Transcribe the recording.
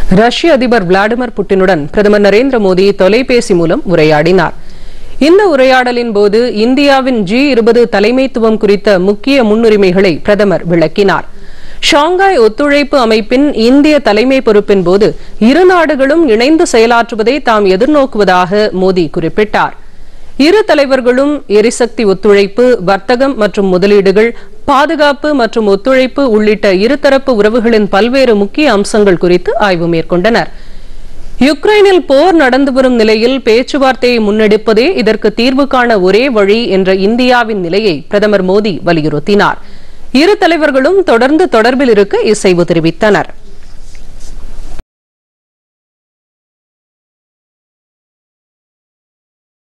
ரஷ்ய அதிபர் விளாடிமிர் புட்டினுடன் பிரதமர் நரேந்திர மோடி தொலைபேசி மூலம் உரையாடினார் இந்த உரையாடலின் போது இந்தியாவின் ஜி இருபது தலைமைத்துவம் குறித்த முக்கிய முன்னுரிமைகளை பிரதமர் விளக்கினார் ஷாங்காய் ஒத்துழைப்பு அமைப்பின் இந்திய தலைமை பொறுப்பின் போது இரு நாடுகளும் இணைந்து செயலாற்றுவதை தாம் எதிர்நோக்குவதாக மோடி குறிப்பிட்டார் இரு தலைவர்களும் எரிசக்தி ஒத்துழைப்பு வர்த்தகம் மற்றும் முதலீடுகள் பாதுகாப்பு மற்றும் ஒத்துழைப்பு உள்ளிட்ட இருதரப்பு உறவுகளின் பல்வேறு முக்கிய அம்சங்கள் குறித்து ஆய்வு மேற்கொண்டனர் யுக்ரைனில் போர் நடந்து வரும் நிலையில் பேச்சுவார்த்தையை முன்னெடுப்பதே இதற்கு தீர்வு காண ஒரே வழி என்ற இந்தியாவின் நிலையை பிரதமர் மோடி வலியுறுத்தினார் இரு தலைவர்களும் தொடர்ந்து தொடர்பில் இருக்க இசைவு தெரிவித்தனர்